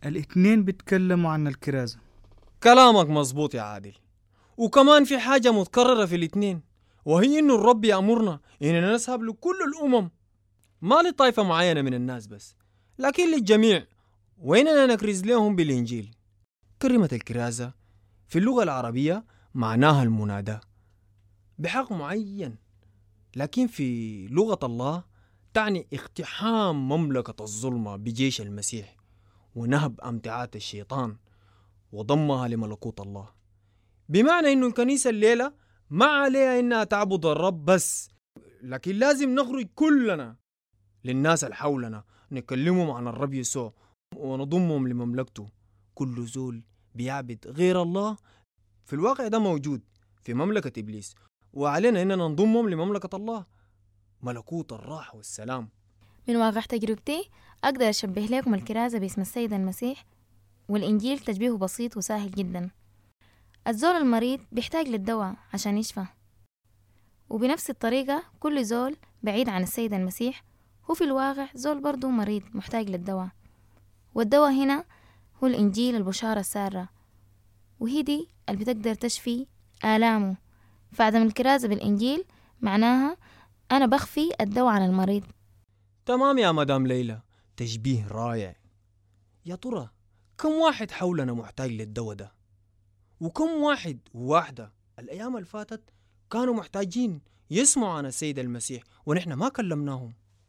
الاتنين بيتكلموا عن الكرازة كلامك مظبوط يا عادل وكمان في حاجة متكررة في الاتنين وهي إنه الرب يأمرنا إننا نذهب لكل الأمم ما لطائفة معينة من الناس بس لكن للجميع وإننا نكرز لهم بالإنجيل كلمة الكرازة في اللغة العربية معناها المناداة بحق معين لكن في لغة الله تعني اقتحام مملكة الظلمة بجيش المسيح ونهب أمتعات الشيطان وضمها لملكوت الله بمعنى إنه الكنيسة الليلة ما عليها إنها تعبد الرب بس لكن لازم نخرج كلنا للناس اللي حولنا نكلمهم عن الرب يسوع ونضمهم لمملكته كل زول بيعبد غير الله في الواقع ده موجود في مملكة إبليس وعلينا إننا نضمهم لمملكة الله ملكوت الراحة والسلام من واقع تجربتي أقدر أشبه لكم الكرازة باسم السيد المسيح والإنجيل تشبيهه بسيط وسهل جدا الزول المريض بيحتاج للدواء عشان يشفى وبنفس الطريقة كل زول بعيد عن السيد المسيح هو في الواقع زول برضو مريض محتاج للدواء والدواء هنا هو الإنجيل البشارة السارة وهي دي اللي بتقدر تشفي آلامه فعدم الكرازة بالإنجيل معناها أنا بخفي الدواء عن المريض تمام يا مدام ليلى تشبيه رائع يا ترى كم واحد حولنا محتاج للدواء ده وكم واحد وواحدة الأيام اللي فاتت كانوا محتاجين يسمعوا عن السيد المسيح ونحن ما كلمناهم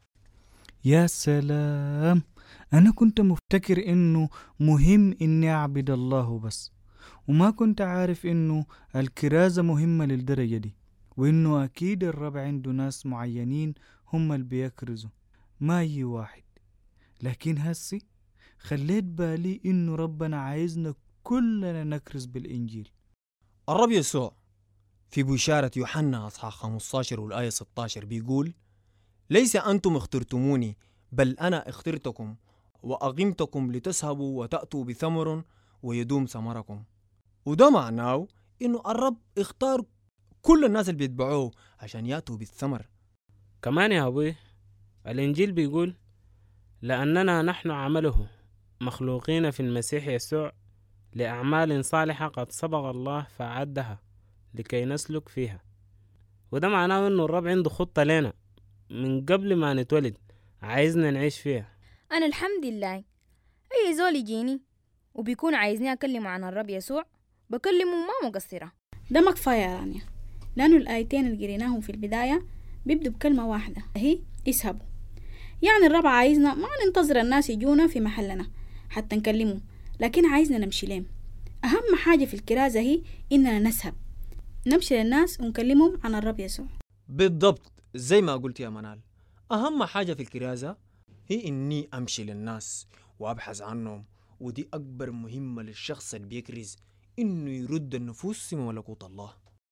يا سلام أنا كنت مفتكر إنه مهم إني أعبد الله بس وما كنت عارف إنه الكرازة مهمة للدرجة دي وإنه أكيد الرب عنده ناس معينين هم اللي بيكرزوا ما أي واحد لكن هسي خليت بالي إنه ربنا عايزنا كلنا نكرز بالإنجيل الرب يسوع في بشارة يوحنا أصحاح 15 والآية 16 بيقول ليس أنتم اخترتموني بل أنا اخترتكم وأقمتكم لتذهبوا وتأتوا بثمر ويدوم ثمركم وده معناه إنه الرب اختار كل الناس اللي بيتبعوه عشان يأتوا بالثمر كمان يا أبوي الإنجيل بيقول لأننا نحن عمله مخلوقين في المسيح يسوع لأعمال صالحة قد سبق الله فأعدها لكي نسلك فيها وده معناه إنه الرب عنده خطة لنا من قبل ما نتولد عايزنا نعيش فيها أنا الحمد لله أي زول يجيني وبيكون عايزني أكلمه عن الرب يسوع بكلمه ما مقصرة ده ما كفاية يا رانيا لأنه الآيتين اللي قريناهم في البداية بيبدوا بكلمة واحدة هي اسهبوا يعني الرب عايزنا ما ننتظر الناس يجونا في محلنا حتى نكلمهم لكن عايزنا نمشي لهم أهم حاجة في الكرازة هي إننا نسهب نمشي للناس ونكلمهم عن الرب يسوع بالضبط زي ما قلت يا منال أهم حاجة في الكرازة هي إني أمشي للناس وأبحث عنهم ودي أكبر مهمة للشخص اللي بيكرز إنه يرد النفوس في ملكوت الله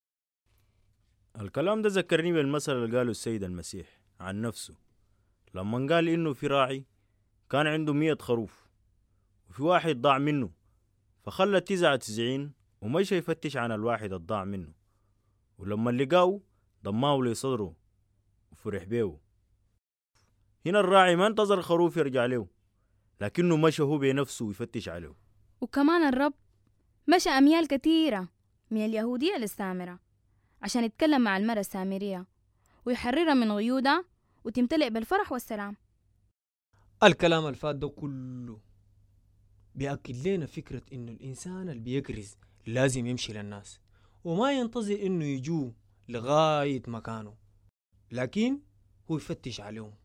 الكلام ده ذكرني بالمثل اللي قاله السيد المسيح عن نفسه لما قال إنه في راعي كان عنده مية خروف وفي واحد ضاع منه فخلى تسعة تسعين ومشى يفتش عن الواحد الضاع منه ولما لقاه ضماه لصدره وفرح بيه هنا الراعي ما انتظر الخروف يرجع له لكنه مشى هو بنفسه يفتش عليه وكمان الرب مشى أميال كتيرة من اليهودية للسامرة عشان يتكلم مع المرأة السامرية ويحررها من غيودها وتمتلئ بالفرح والسلام الكلام الفات ده كله بيأكد لنا فكرة إنه الإنسان اللي بيكرز لازم يمشي للناس وما ينتظر إنه يجوا لغاية مكانه لكن هو يفتش عليهم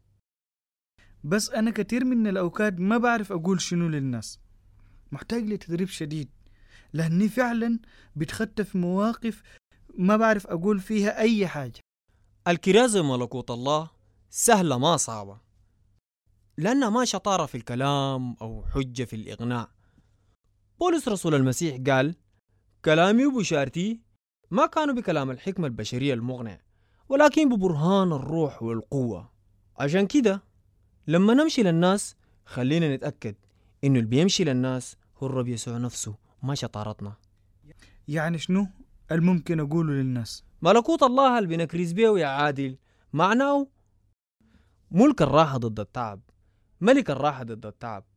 بس أنا كتير من الأوقات ما بعرف أقول شنو للناس محتاج لتدريب شديد لأني فعلا بتخطى في مواقف ما بعرف أقول فيها أي حاجة الكرازة ملكوت الله سهلة ما صعبة لأنها ما شطارة في الكلام أو حجة في الإقناع بولس رسول المسيح قال كلامي وبشارتي ما كانوا بكلام الحكمة البشرية المقنع ولكن ببرهان الروح والقوة عشان كده لما نمشي للناس خلينا نتأكد إنه اللي بيمشي للناس هو الرب يسوع نفسه ما شطارتنا يعني شنو الممكن أقوله للناس ملكوت الله اللي بنكرز بيه يا عادل معناه ملك الراحة ضد التعب ملك الراحة ضد التعب